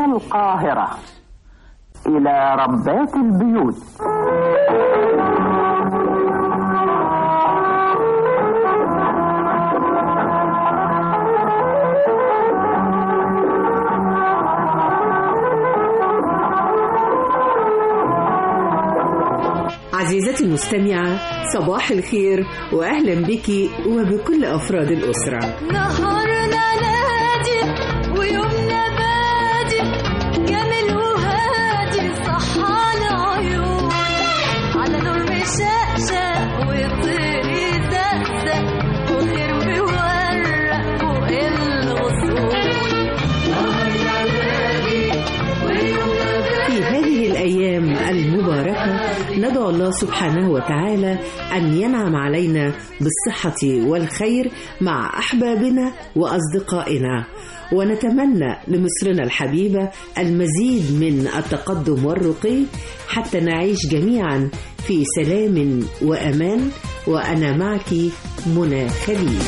القاهرة إلى ربات البيوت عزيزتي المستمعة صباح الخير وأهلا بك وبكل أفراد الأسرة نهارنا نادي ويومنا بادي جميل وهادي صحانا عيون على نور مشقشق وطير يزقزق وخير مورق فوق الغصون نهارنا نادي ويومنا في هذه الأيام المباركة ندعو الله سبحانه وتعالى أن ينعم علينا بالصحة والخير مع أحبابنا وأصدقائنا ونتمنى لمصرنا الحبيبة المزيد من التقدم والرقي حتى نعيش جميعا في سلام وأمان وأنا معك منى خليل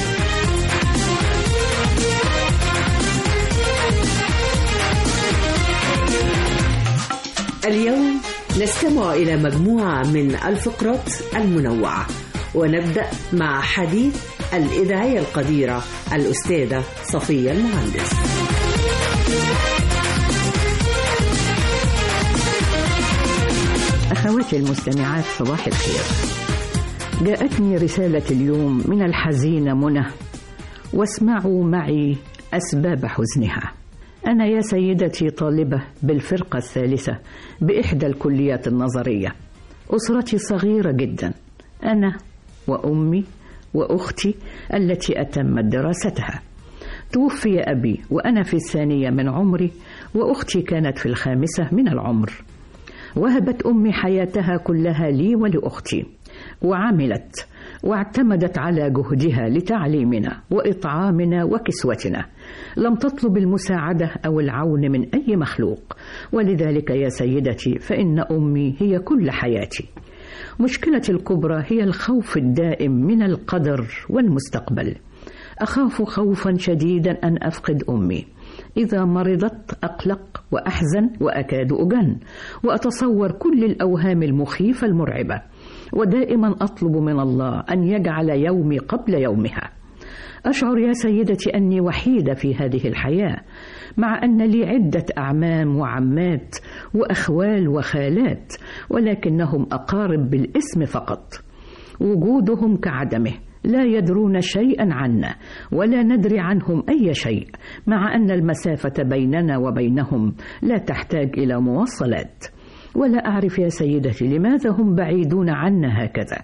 اليوم نستمع إلى مجموعة من الفقرات المنوعة ونبدأ مع حديث الإذاعية القديرة الأستاذة صفية المهندس أخواتي المستمعات صباح الخير جاءتني رسالة اليوم من الحزينة منى واسمعوا معي أسباب حزنها أنا يا سيدتي طالبة بالفرقة الثالثة بإحدى الكليات النظرية أسرتي صغيرة جدا أنا وأمي وأختي التي أتمت دراستها توفي أبي وأنا في الثانية من عمري وأختي كانت في الخامسة من العمر وهبت أمي حياتها كلها لي ولأختي وعملت واعتمدت على جهدها لتعليمنا وإطعامنا وكسوتنا لم تطلب المساعدة أو العون من أي مخلوق ولذلك يا سيدتي فإن أمي هي كل حياتي مشكلتي الكبرى هي الخوف الدائم من القدر والمستقبل أخاف خوفا شديدا أن أفقد أمي إذا مرضت أقلق وأحزن وأكاد أجن وأتصور كل الأوهام المخيفة المرعبة ودائما أطلب من الله أن يجعل يومي قبل يومها أشعر يا سيدتي أني وحيدة في هذه الحياة مع أن لي عدة أعمام وعمات وأخوال وخالات ولكنهم أقارب بالاسم فقط وجودهم كعدمه لا يدرون شيئا عنا ولا ندري عنهم أي شيء مع أن المسافة بيننا وبينهم لا تحتاج إلى مواصلات ولا أعرف يا سيدتي لماذا هم بعيدون عنا هكذا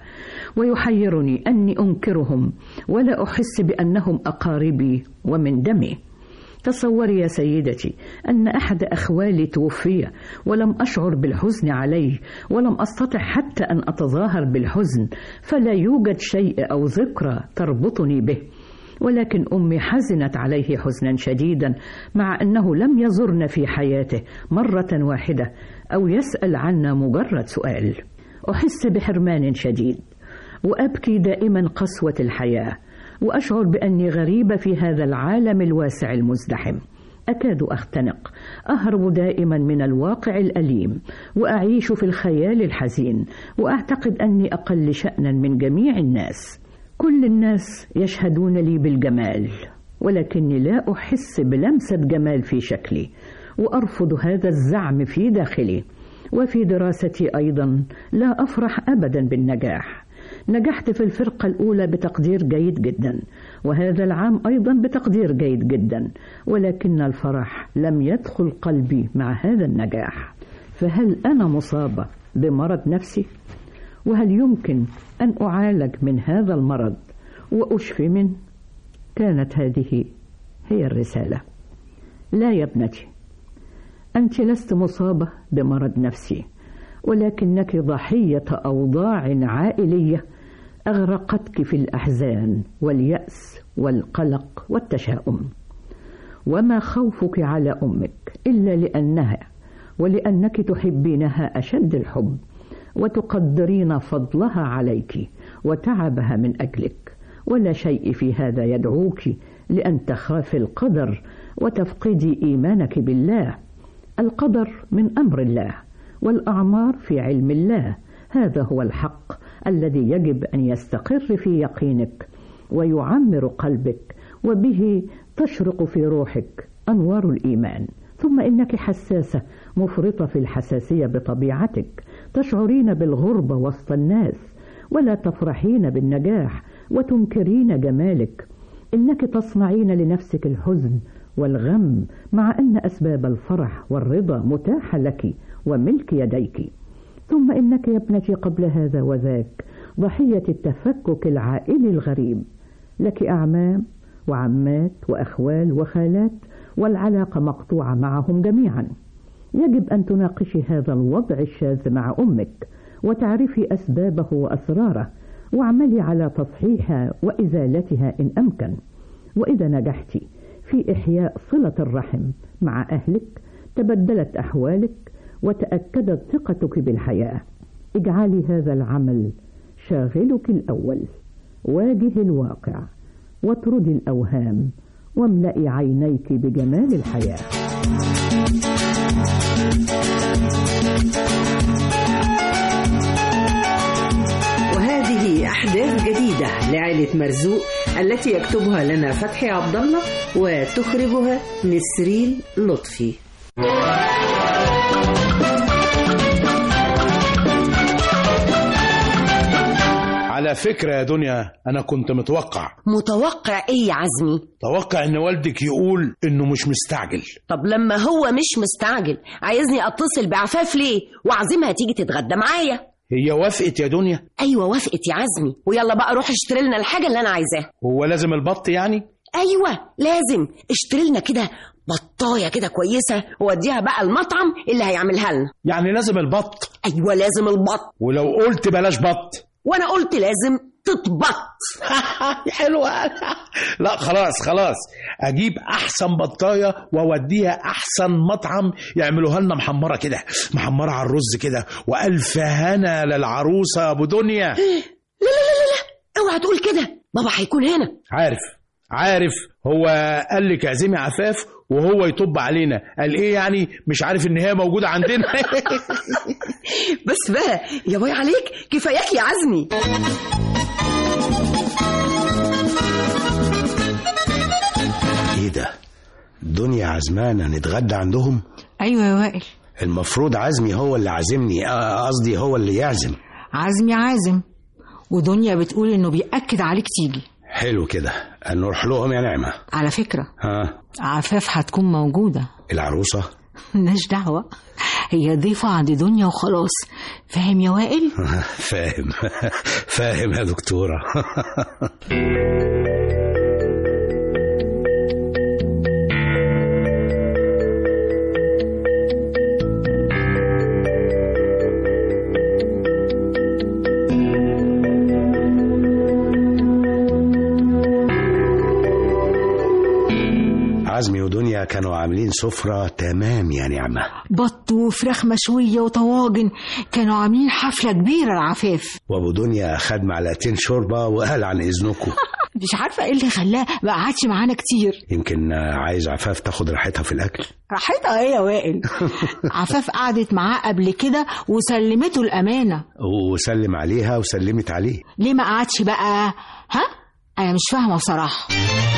ويحيرني أني أنكرهم ولا أحس بأنهم أقاربي ومن دمي تصوري يا سيدتي أن أحد أخوالي توفي ولم أشعر بالحزن عليه ولم أستطع حتى أن أتظاهر بالحزن فلا يوجد شيء أو ذكرى تربطني به ولكن أمي حزنت عليه حزنا شديدا مع أنه لم يزرنا في حياته مرة واحدة أو يسأل عنا مجرد سؤال أحس بحرمان شديد وأبكي دائما قسوة الحياة وأشعر بأني غريبة في هذا العالم الواسع المزدحم أكاد أختنق أهرب دائما من الواقع الأليم وأعيش في الخيال الحزين وأعتقد أني أقل شأنا من جميع الناس كل الناس يشهدون لي بالجمال ولكني لا أحس بلمسة جمال في شكلي وأرفض هذا الزعم في داخلي وفي دراستي أيضا لا أفرح أبدا بالنجاح نجحت في الفرقة الأولى بتقدير جيد جدا وهذا العام أيضا بتقدير جيد جدا ولكن الفرح لم يدخل قلبي مع هذا النجاح فهل أنا مصابة بمرض نفسي؟ وهل يمكن أن أعالج من هذا المرض وأشفي منه؟ كانت هذه هي الرسالة لا يا ابنتي أنت لست مصابة بمرض نفسي ولكنك ضحية أوضاع عائلية أغرقتك في الأحزان واليأس والقلق والتشاؤم وما خوفك على أمك إلا لأنها ولأنك تحبينها أشد الحب وتقدرين فضلها عليك وتعبها من أجلك ولا شيء في هذا يدعوك لأن تخافي القدر وتفقدي إيمانك بالله القدر من أمر الله والأعمار في علم الله هذا هو الحق الذي يجب أن يستقر في يقينك ويعمر قلبك وبه تشرق في روحك أنوار الإيمان ثم إنك حساسة مفرطة في الحساسية بطبيعتك تشعرين بالغربة وسط الناس ولا تفرحين بالنجاح وتنكرين جمالك إنك تصنعين لنفسك الحزن والغم مع أن أسباب الفرح والرضا متاحة لك وملك يديك ثم إنك يا ابنتي قبل هذا وذاك ضحية التفكك العائلي الغريب لك أعمام وعمات وأخوال وخالات والعلاقة مقطوعة معهم جميعا يجب أن تناقشي هذا الوضع الشاذ مع أمك وتعرفي أسبابه وأسراره واعملي على تصحيحها وإزالتها إن أمكن وإذا نجحت في إحياء صلة الرحم مع أهلك تبدلت أحوالك وتأكدت ثقتك بالحياة اجعلي هذا العمل شاغلك الأول واجه الواقع واطردي الأوهام واملئي عينيك بجمال الحياه وهذه أحداث جديدة لعائلة مرزوق التي يكتبها لنا فتحي عبد الله وتخرجها نسرين لطفي على فكرة يا دنيا أنا كنت متوقع متوقع ايه يا عزمي توقع إن والدك يقول إنه مش مستعجل طب لما هو مش مستعجل عايزني اتصل بعفاف ليه واعزمها تيجي تتغدى معايا هي وافقت يا دنيا ايوه وافقت يا عزمي ويلا بقى روح اشتري لنا الحاجه اللي انا عايزاها هو لازم البط يعني ايوه لازم اشتري لنا كده بطايه كده كويسه ووديها بقى المطعم اللي هيعملها لنا يعني لازم البط ايوه لازم البط ولو قلت بلاش بط وانا قلت لازم تتبط حلوة لا خلاص خلاص أجيب أحسن بطاية وأوديها أحسن مطعم يعملوها لنا محمرة كده محمرة على الرز كده وألف هنا للعروسة يا أبو دنيا اوعى تقول كده بابا هيكون هنا عارف عارف هو قال لك اعزمي عفاف وهو يطب علينا قال ايه يعني مش عارف ان هي موجوده عندنا بس بقى يا باي عليك كفاياك يا عزمي ايه ده دنيا عزمانة نتغدى عندهم ايوه يا وائل المفروض عزمي هو اللي عازمني آه، قصدي هو اللي يعزم عزمي عازم ودنيا بتقول انه بيأكد عليك تيجي حلو كده نروح لهم يا نعمة على فكرة ها عفاف هتكون موجودة العروسة ملناش دعوة هي ضيفة عند دنيا وخلاص فاهم يا وائل فاهم فاهم يا دكتورة عزمي ودنيا كانوا عاملين سفرة تمام يا نعمة بط وفراخ مشوية وطواجن كانوا عاملين حفلة كبيرة العفاف وابو دنيا خد معلقتين شوربة وقال عن اذنكم مش عارفة ايه اللي خلاه ما قعدش معانا كتير يمكن آه، عايز عفاف تاخد راحتها في الاكل راحتها ايه يا وائل عفاف قعدت معاه قبل كده وسلمته الأمانة وسلم عليها وسلمت عليه ليه ما قعدش بقى ها انا مش فاهمة بصراحة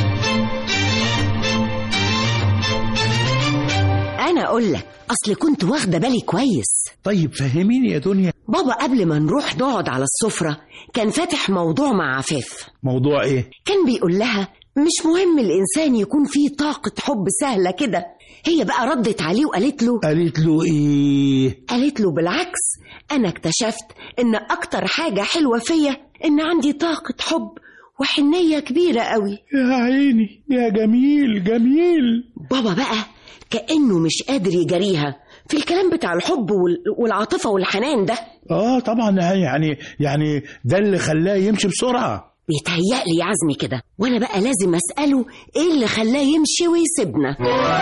انا اقول لك اصل كنت واخده بالي كويس طيب فهميني يا دنيا بابا قبل ما نروح نقعد على السفره كان فاتح موضوع مع عفاف موضوع ايه كان بيقول لها مش مهم الانسان يكون فيه طاقه حب سهله كده هي بقى ردت عليه وقالت له قالت له ايه قالت له بالعكس انا اكتشفت ان اكتر حاجه حلوه فيا ان عندي طاقه حب وحنيه كبيره قوي يا عيني يا جميل جميل بابا بقى كانه مش قادر يجاريها في الكلام بتاع الحب وال- والعاطفه والحنان ده اه طبعا يعني يعني ده اللي خلاه يمشي بسرعه بيتهيألي يا عزمي كده وانا بقى لازم اساله ايه اللي خلاه يمشي ويسيبنا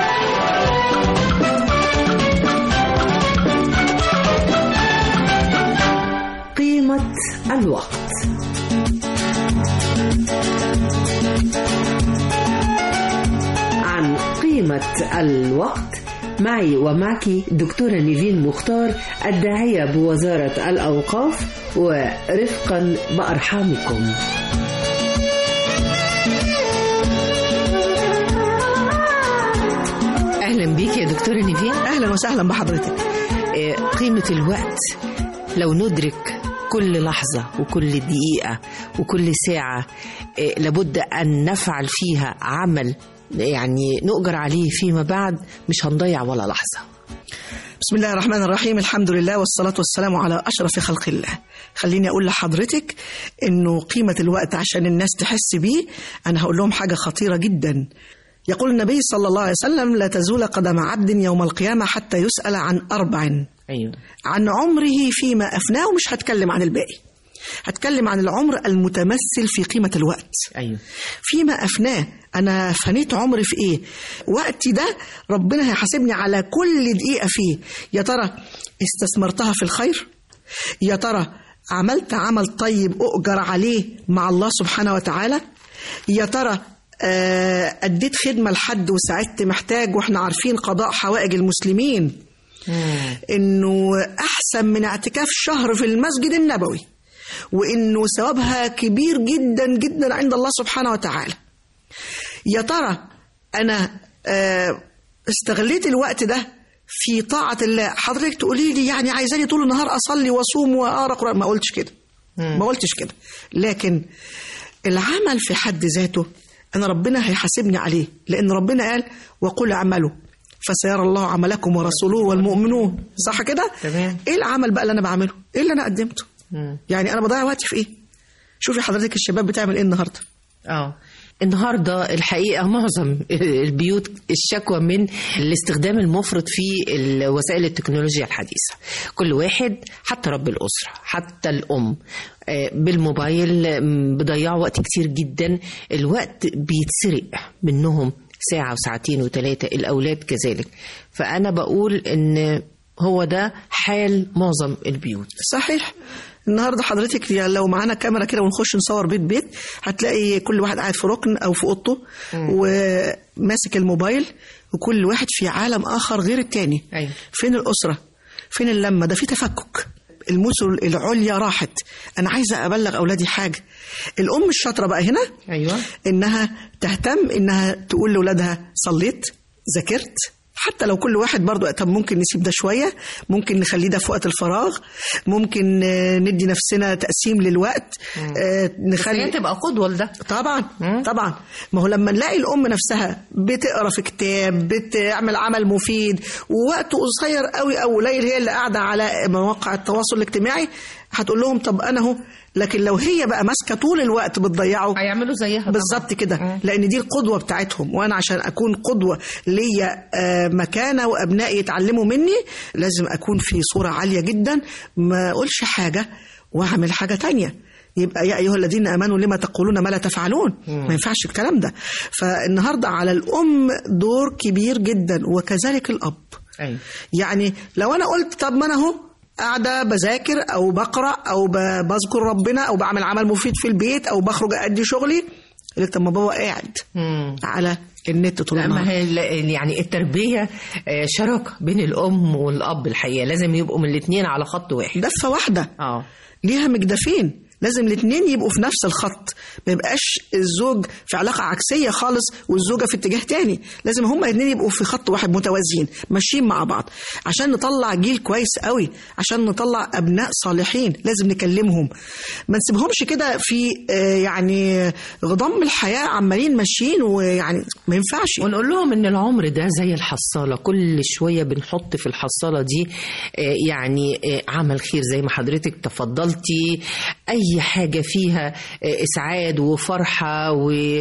قيمة الوقت عن قيمة الوقت معي ومعك دكتورة نيفين مختار الداعية بوزارة الأوقاف ورفقا بأرحامكم أهلا بيك يا دكتورة نيفين اهلا وسهلا بحضرتك آه، قيمة الوقت لو ندرك كل لحظة وكل دقيقة وكل ساعة آه، لابد أن نفعل فيها عمل يعني نؤجر عليه فيما بعد مش هنضيع ولا لحظة بسم الله الرحمن الرحيم الحمد لله والصلاة والسلام على أشرف خلق الله خليني أقول لحضرتك إنه قيمة الوقت عشان الناس تحس بيه أنا هقول لهم حاجة خطيرة جدا يقول النبي صلى الله عليه وسلم لا تزول قدم عبد يوم القيامة حتى يسأل عن أربع أيوه عن عمره فيما أفناه ومش هتكلم عن الباقي هتكلم عن العمر المتمثل في قيمة الوقت أيوه فيما أفناه أنا فنيت عمري في إيه وقتي ده ربنا هيحاسبني على كل دقيقة فيه يا ترى استثمرتها في الخير يا ترى عملت عمل طيب أؤجر عليه مع الله سبحانه وتعالى يا ترى آه، أديت خدمة لحد وساعدت محتاج وإحنا عارفين قضاء حوائج المسلمين إنه أحسن من اعتكاف شهر في المسجد النبوي وإنه ثوابها كبير جدا جدا عند الله سبحانه وتعالى يا ترى أنا آه، استغليت الوقت ده في طاعة الله حضرتك تقولي لي يعني عايزاني طول النهار أصلي وأصوم وأقرأ قرآن ما قلتش كده ما قلتش كده لكن العمل في حد ذاته أنا ربنا هيحاسبني عليه لأن ربنا قال وقل اعملوا فسيرى الله عملكم ورسوله والمؤمنون صح كده؟ تمام. ايه العمل بقى اللي انا بعمله؟ ايه اللي انا قدمته؟ يعني انا بضيع وقتي في ايه؟ شوفي حضرتك الشباب بتعمل ايه النهارده؟ اه النهارده الحقيقه معظم البيوت الشكوى من الاستخدام المفرط في ال- وسائل التكنولوجيا الحديثه كل واحد حتى رب الاسره حتى الام آه، بالموبايل آم، بيضيعوا وقت كتير جدا الوقت بيتسرق منهم ساعه وساعتين وثلاثه الاولاد كذلك فانا بقول ان هو ده حال معظم البيوت صحيح النهارده حضرتك يا لو معانا كاميرا كده ونخش نصور بيت بيت هتلاقي كل واحد قاعد في ركن او في اوضته وماسك الموبايل وكل واحد في عالم اخر غير التاني أيوة. فين الاسره فين اللمه ده في تفكك المثل العليا راحت انا عايزه ابلغ اولادي حاجه الام الشاطره بقى هنا ايوه انها تهتم انها تقول لاولادها صليت ذاكرت حتى لو كل واحد برضو طب ممكن نسيب ده شويه ممكن نخليه ده في وقت الفراغ ممكن آه، ندي نفسنا تقسيم للوقت آه، هي نخلي تبقى قدوه لده طبعا مم. طبعا ما هو لما نلاقي الام نفسها بتقرا في كتاب بتعمل عمل مفيد ووقت قصير قوي او قليل هي اللي قاعده على مواقع التواصل الاجتماعي هتقول لهم طب انا اهو لكن لو هي بقى ماسكه طول الوقت بتضيعه هيعملوا زيها طبعاً. بالظبط كده لان دي القدوه بتاعتهم وانا عشان اكون قدوه ليا آه، مكانه وابنائي يتعلموا مني لازم اكون في صوره عاليه جدا ما اقولش حاجه واعمل حاجه تانية يبقى يا ايها الذين امنوا لما تقولون ما لا تفعلون ما ينفعش الكلام ده فالنهارده على الام دور كبير جدا وكذلك الاب ايوه يعني لو انا قلت طب ما انا اهو قاعده بذاكر او بقرا او ب- بذكر ربنا او بعمل عمل مفيد في البيت او بخرج ادي شغلي يقول لك طب ما بابا قاعد مم. على النت طول لا ما النهار هي ال- يعني التربية آه، شراكة بين الأم والأب الحقيقة لازم يبقوا من الاتنين على خط واحد دفه واحده اه ليها مجدفين لازم الاثنين يبقوا في نفس الخط ما يبقاش الزوج في علاقه عكسيه خالص والزوجه في اتجاه تاني لازم هما الاثنين يبقوا في خط واحد متوازيين ماشيين مع بعض عشان نطلع جيل كويس قوي عشان نطلع ابناء صالحين لازم نكلمهم ما نسيبهمش كده في آه، يعني غضم الحياه عمالين ماشيين ويعني ما ينفعش ونقول لهم ان العمر ده زي الحصاله كل شويه بنحط في الحصاله دي آه، يعني آه، عمل خير زي ما حضرتك تفضلتي اي حاجه فيها آه، اسعاد وفرحه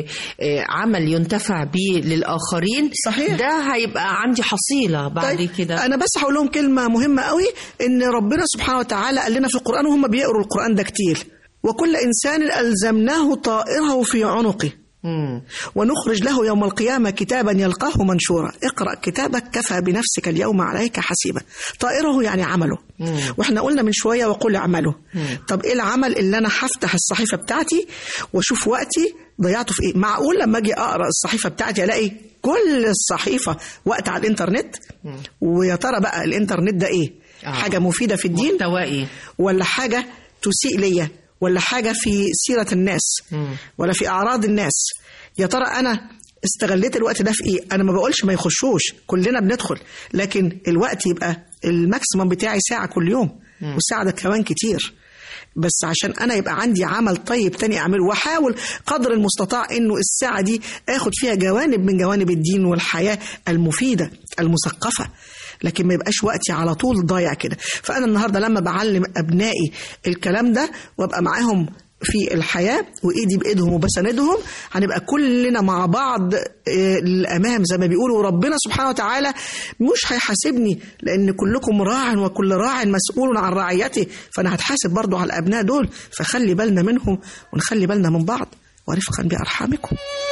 وعمل ينتفع بيه للاخرين صحيح. ده هيبقى عندي حصيله بعد طيب كده انا بس هقول لهم كلمه مهمه قوي ان ربنا سبحانه وتعالى قال لنا في القران وهم بيقروا القران ده كتير وكل انسان الزمناه طائره في عنقه مم. ونخرج له يوم القيامة كتابا يلقاه منشورا اقرأ كتابك كفى بنفسك اليوم عليك حسيبا طائره يعني عمله واحنا قلنا من شوية وقل اعمله طب ايه العمل اللي انا هفتح الصحيفة بتاعتي واشوف وقتي ضيعته في ايه معقول لما اجي اقرا الصحيفه بتاعتي الاقي كل الصحيفه وقت على الانترنت ويا ترى بقى الانترنت ده ايه آه. حاجه مفيده في الدين محتوى ايه ولا حاجه تسيء ليا ولا حاجه في سيره الناس ولا في اعراض الناس يا ترى انا استغليت الوقت ده في ايه انا ما بقولش ما يخشوش كلنا بندخل لكن الوقت يبقى الماكسيمم بتاعي ساعه كل يوم والساعه ده كمان كتير بس عشان انا يبقى عندي عمل طيب تاني اعمله واحاول قدر المستطاع انه الساعه دي اخد فيها جوانب من جوانب الدين والحياه المفيده المثقفه لكن ما يبقاش وقتي على طول ضايع كده فانا النهارده لما بعلم ابنائي الكلام ده وابقى معاهم في الحياة وإيدي بإيدهم وبسندهم هنبقى كلنا مع بعض آه، للأمام زي ما بيقولوا ربنا سبحانه وتعالى مش هيحاسبني لأن كلكم راع وكل راع مسؤول عن رعيته فأنا هتحاسب برضو على الأبناء دول فخلي بالنا منهم ونخلي بالنا من بعض ورفقا بأرحامكم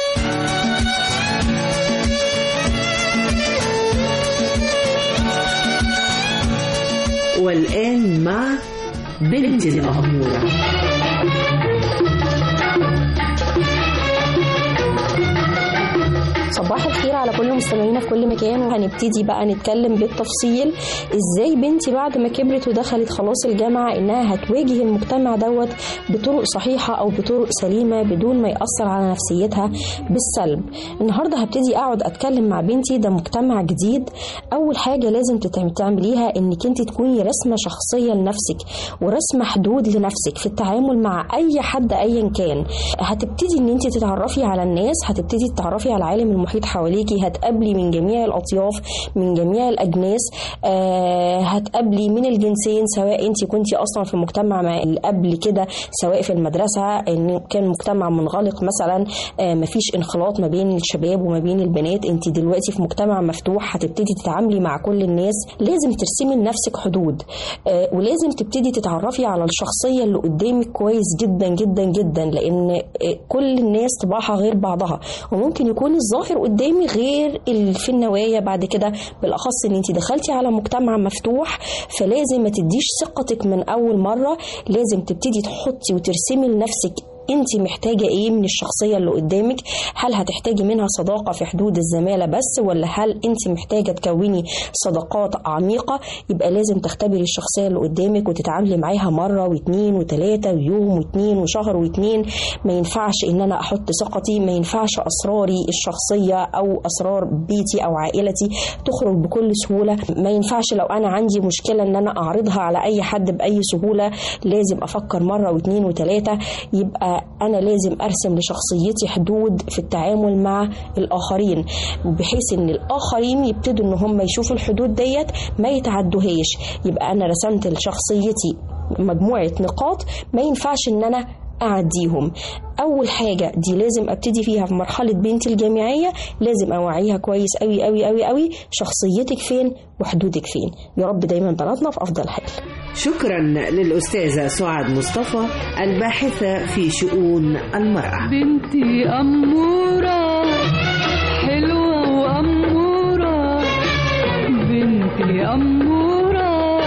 والآن مع بنت الأمورة صباح الخير على كل مستمعينا في كل مكان وهنبتدي بقى نتكلم بالتفصيل ازاي بنتي بعد ما كبرت ودخلت خلاص الجامعة انها هتواجه المجتمع دوت بطرق صحيحة او بطرق سليمة بدون ما يأثر على نفسيتها بالسلب النهاردة هبتدي اقعد اتكلم مع بنتي ده مجتمع جديد اول حاجة لازم تتعم- تعمليها انك انت تكوني رسمة شخصية لنفسك ورسمة حدود لنفسك في التعامل مع اي حد ايا كان هتبتدي ان انت تتعرفي على الناس هتبتدي تتعرفي على العالم المحيط حواليكي هتقابلي من جميع الاطياف من جميع الاجناس آه هتقابلي من الجنسين سواء انت كنتي اصلا في مجتمع ما قبل كده سواء في المدرسه ان كان مجتمع منغلق مثلا آه مفيش انخلاط ما بين الشباب وما بين البنات انت دلوقتي في مجتمع مفتوح هتبتدي تتعاملي مع كل الناس لازم ترسمي لنفسك حدود آه ولازم تبتدي تتعرفي على الشخصيه اللي قدامك كويس جدا جدا جدا لان آه كل الناس طباعها غير بعضها وممكن يكون الظاهر قدامي غير اللي في النوايا بعد كده بالاخص ان انت دخلتي على مجتمع مفتوح فلازم ما تديش ثقتك من اول مره لازم تبتدي تحطي وترسمي لنفسك انت محتاجه ايه من الشخصيه اللي قدامك هل هتحتاجي منها صداقه في حدود الزماله بس ولا هل انت محتاجه تكوني صداقات عميقه يبقى لازم تختبري الشخصيه اللي قدامك وتتعاملي معاها مره واثنين وثلاثه ويوم واثنين وشهر واثنين ما ينفعش ان انا احط ثقتي ما ينفعش اسراري الشخصيه او اسرار بيتي او عائلتي تخرج بكل سهوله ما ينفعش لو انا عندي مشكله ان انا اعرضها على اي حد باي سهوله لازم افكر مره واثنين وثلاثه يبقى انا لازم ارسم لشخصيتي حدود في التعامل مع الاخرين بحيث ان الاخرين يبتدوا ان هم يشوفوا الحدود ديت ما يتعدوهاش يبقى انا رسمت لشخصيتي مجموعه نقاط ما ينفعش ان انا اعديهم اول حاجه دي لازم ابتدي فيها في مرحله بنتي الجامعيه لازم اوعيها كويس قوي قوي قوي قوي شخصيتك فين وحدودك فين يا رب دايما بناتنا في افضل حال شكرا للأستاذة سعاد مصطفى الباحثة في شؤون المرأة بنتي أمورة حلوة وأمورة بنتي أمورة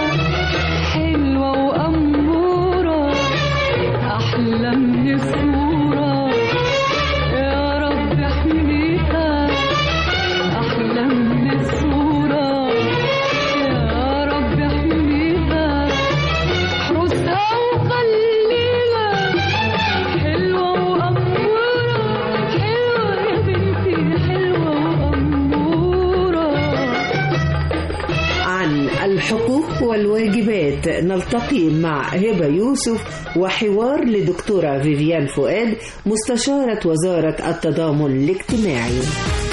حلوة وأمورة أحلى من الصورة يا رب احميها أحلى من الصورة يا رب احميها احرسها وخليها حلوة وأمورة حلوة يا بنتي حلوة وأمورة عن الحقوق والواجبات نلتقي مع هبة يوسف وحوار لدكتورة فيفيان فؤاد مستشارة وزارة التضامن الاجتماعي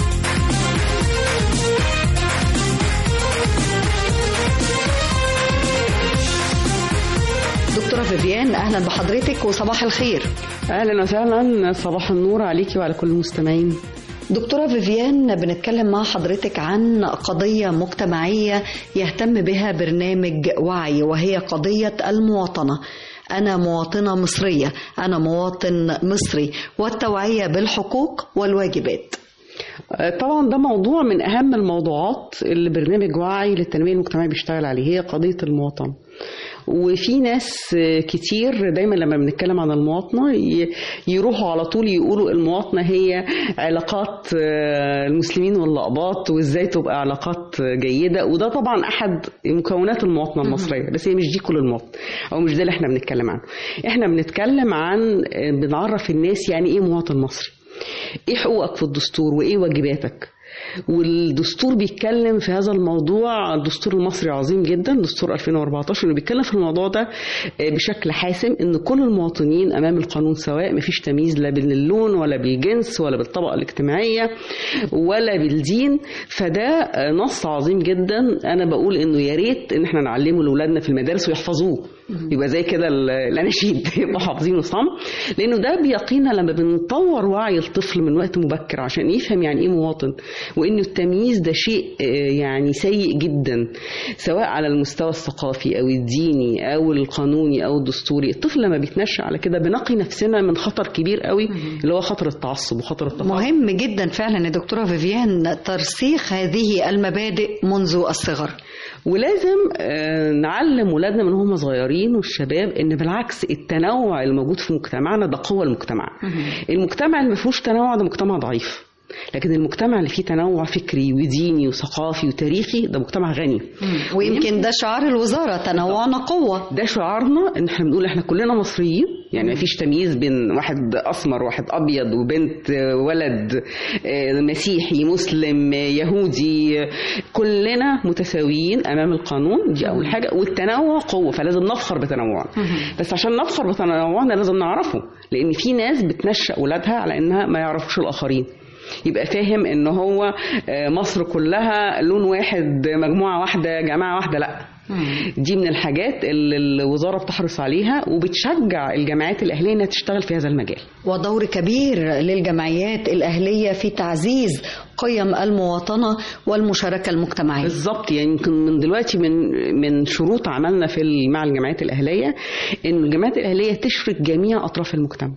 دكتورة فيفيان أهلا بحضرتك وصباح الخير اهلا وسهلا صباح النور عليكي وعلى كل المستمعين دكتورة فيفيان بنتكلم مع حضرتك عن قضية مجتمعية يهتم بها برنامج وعي وهي قضية المواطنة أنا مواطنة مصرية أنا مواطن مصري والتوعية بالحقوق والواجبات طبعا ده موضوع من اهم الموضوعات اللي برنامج وعي للتنميه المجتمعيه بيشتغل عليه هي قضيه المواطنه وفي ناس كتير دايما لما بنتكلم عن المواطنة ي- يروحوا على طول يقولوا المواطنة هي علاقات آه، المسلمين واللقباط وازاي تبقى علاقات جيدة وده طبعا أحد مكونات المواطنة المصرية بس هي مش دي كل المواطن أو مش ده اللي احنا بنتكلم عنه احنا بنتكلم عن آه، بنعرف الناس يعني ايه مواطن مصري ايه حقوقك في الدستور وايه واجباتك والدستور بيتكلم في هذا الموضوع الدستور المصري عظيم جدا دستور 2014 انه بيتكلم في الموضوع ده آه، بشكل حاسم ان كل المواطنين امام القانون سواء مفيش تمييز لا باللون ولا بالجنس ولا بالطبقه الاجتماعيه ولا بالدين فده آه، نص عظيم جدا انا بقول انه يا ريت ان احنا نعلمه لاولادنا في المدارس ويحفظوه يبقى زي كده ال- الاناشيد يبقوا حافظينه صم لانه ده بيقينا لما بنطور وعي الطفل من وقت مبكر عشان يفهم يعني ايه مواطن وانه التمييز ده شيء آه، يعني سيء جدا سواء على المستوى الثقافي او الديني او القانوني او الدستوري الطفل لما بيتنشأ على كده بنقي نفسنا من خطر كبير قوي اللي هو خطر التعصب وخطر التفاهم مهم جدا فعلا يا دكتورة فيفيان ترسيخ هذه المبادئ منذ الصغر ولازم آه، نعلم ولادنا من هم صغيرين والشباب ان بالعكس التنوع اللي موجود في مجتمعنا ده قوه المجتمع المجتمع اللي ما فيهوش تنوع ده مجتمع ضعيف لكن المجتمع اللي فيه تنوع فكري وديني وثقافي وتاريخي ده مجتمع غني ويمكن ده شعار الوزارة تنوعنا قوة ده شعارنا ان احنا بنقول احنا كلنا مصريين يعني مفيش تمييز بين واحد اسمر واحد ابيض وبنت آه، ولد آه، مسيحي مسلم آه، يهودي آه، كلنا متساويين امام القانون دي اول حاجه والتنوع قوه فلازم نفخر بتنوعنا بس عشان نفخر بتنوعنا لازم نعرفه لان في ناس بتنشأ اولادها على انها ما يعرفوش الاخرين يبقى فاهم ان هو آه، مصر كلها لون واحد مجموعه واحده جماعه واحده لا دي من الحاجات اللي الوزاره بتحرص عليها وبتشجع الجامعات الاهليه انها تشتغل في هذا المجال ودور كبير للجمعيات الأهلية في تعزيز قيم المواطنة والمشاركة المجتمعية بالظبط يعني يمكن من دلوقتي من من شروط عملنا في ال- مع الجامعات الاهليه ان الجامعات الاهليه تشرك جميع اطراف المجتمع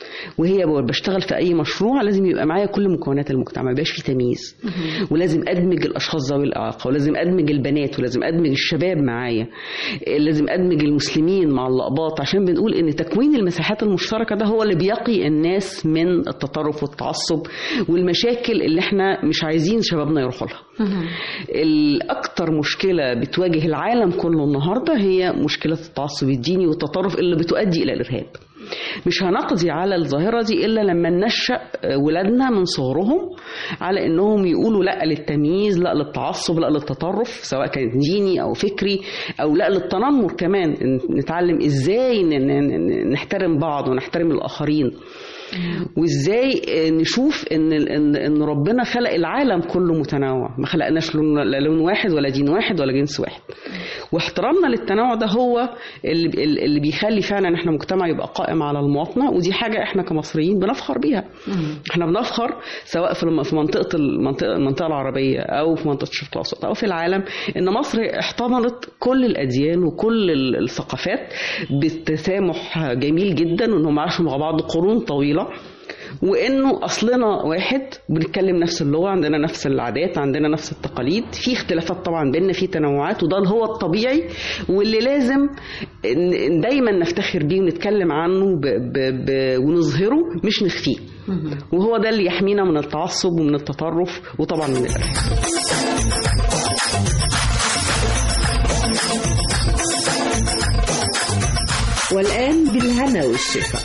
وهي ب- بشتغل في اي مشروع لازم يبقى معايا كل مكونات المجتمع ما يبقاش فيه تمييز ولازم ادمج الاشخاص ذوي الاعاقه ولازم ادمج البنات ولازم ادمج الشباب معايا لازم ادمج المسلمين مع اللقباط عشان بنقول ان تكوين المساحات المشتركه ده هو اللي بيقي الناس من التطرف والتعصب والمشاكل اللي احنا مش عايزين شبابنا يروحوا لها الأكتر مشكلة بتواجه العالم كله النهاردة هي مشكلة التعصب الديني والتطرف اللي بتؤدي إلى الإرهاب مش هنقضي على الظاهرة دي إلا لما ننشأ ولادنا من صغرهم على إنهم يقولوا لا للتمييز لا للتعصب لا للتطرف سواء كان ديني أو فكري أو لا للتنمر كمان نتعلم إزاي ن- ن- نحترم بعض ونحترم الآخرين وازاي نشوف ان ان ان ربنا خلق العالم كله متنوع ما خلقناش لون لا لون واحد ولا دين واحد ولا جنس واحد واحترامنا للتنوع ده هو اللي اللي بيخلي فعلا احنا مجتمع يبقى قائم على المواطنه ودي حاجه احنا كمصريين بنفخر بيها احنا بنفخر سواء في الم- في منطقه المنطقه المنطقه العربيه او في منطقه الشرق الاوسط او في العالم ان مصر احتضنت كل الاديان وكل ال- الثقافات بالتسامح جميل جدا وانهم عاشوا مع بعض قرون طويله وانه اصلنا واحد بنتكلم نفس اللغه عندنا نفس العادات عندنا نفس التقاليد في اختلافات طبعا بيننا في تنوعات وده اللي هو الطبيعي واللي لازم ن- دايما نفتخر بيه ونتكلم عنه ب ب ب ونظهره مش نخفيه وهو ده اللي يحمينا من التعصب ومن التطرف وطبعا من الارهاب والآن بالهنا والشفا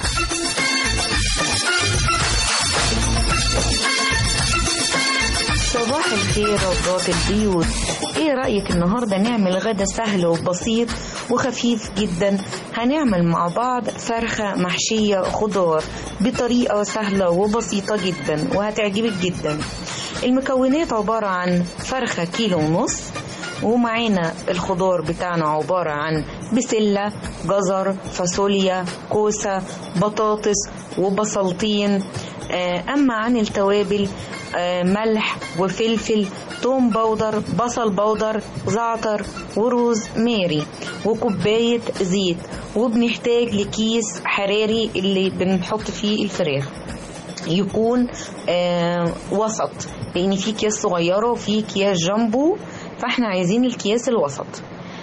صباح الخير رباط البيوت ايه رأيك النهاردة نعمل غدا سهل وبسيط وخفيف جدا هنعمل مع بعض فرخة محشية خضار بطريقة سهلة وبسيطة جدا وهتعجبك جدا المكونات عبارة عن فرخة كيلو ونص ومعانا الخضار بتاعنا عبارة عن بسلة جزر فاصوليا كوسة بطاطس وبصلتين آه، أما عن التوابل آه، ملح وفلفل توم بودر بصل بودر زعتر وروز ماري وكوباية زيت وبنحتاج لكيس حراري اللي بنحط فيه الفراخ يكون آه وسط لان في اكياس صغيره وفي اكياس جامبو فاحنا عايزين الكياس الوسط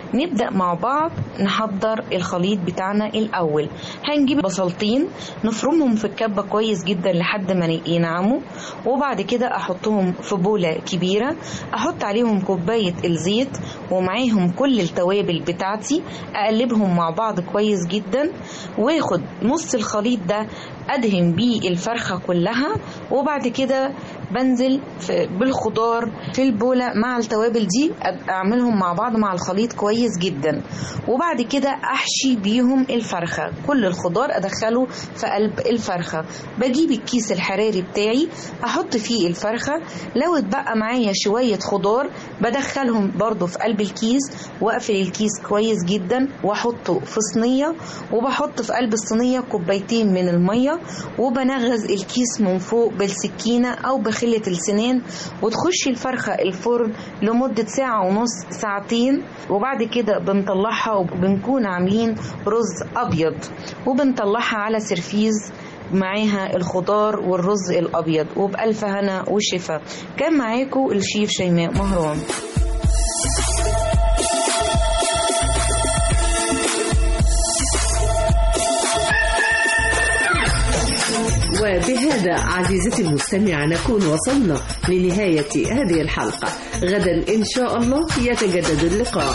نبدأ مع بعض نحضر الخليط بتاعنا الأول هنجيب بصلتين نفرمهم في الكبة كويس جدا لحد ما ينعموا وبعد كده أحطهم في بولة كبيرة أحط عليهم كوباية الزيت ومعاهم كل التوابل بتاعتي أقلبهم مع بعض كويس جدا واخد نص الخليط ده أدهن بيه الفرخة كلها وبعد كده بنزل في بالخضار في البولة مع التوابل دي أعملهم مع بعض مع الخليط كويس جدا وبعد كده أحشي بيهم الفرخة كل الخضار أدخله في قلب الفرخة بجيب الكيس الحراري بتاعي أحط فيه الفرخة لو اتبقى معايا شوية خضار بدخلهم برضو في قلب الكيس وأقفل الكيس كويس جدا وأحطه في صينية وبحط في قلب الصينية كوبايتين من المية وبنغز الكيس من فوق بالسكينة أو بخلة السنان وتخش الفرخة الفرن لمدة ساعة ونص ساعتين وبعد كده بنطلعها وبنكون عاملين رز أبيض وبنطلعها على سرفيز معاها الخضار والرز الأبيض وبألف هنا وشفا كان معاكم الشيف شيماء مهران وبهذا عزيزتي المستمعة نكون وصلنا لنهاية هذه الحلقة غدا إن شاء الله يتجدد اللقاء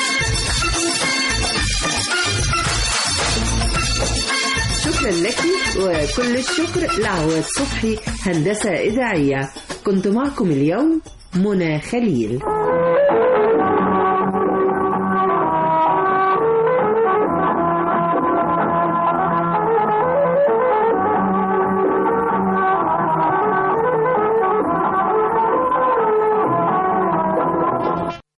شكرا لك وكل الشكر لعواد صبحي هندسة إذاعية كنت معكم اليوم منى خليل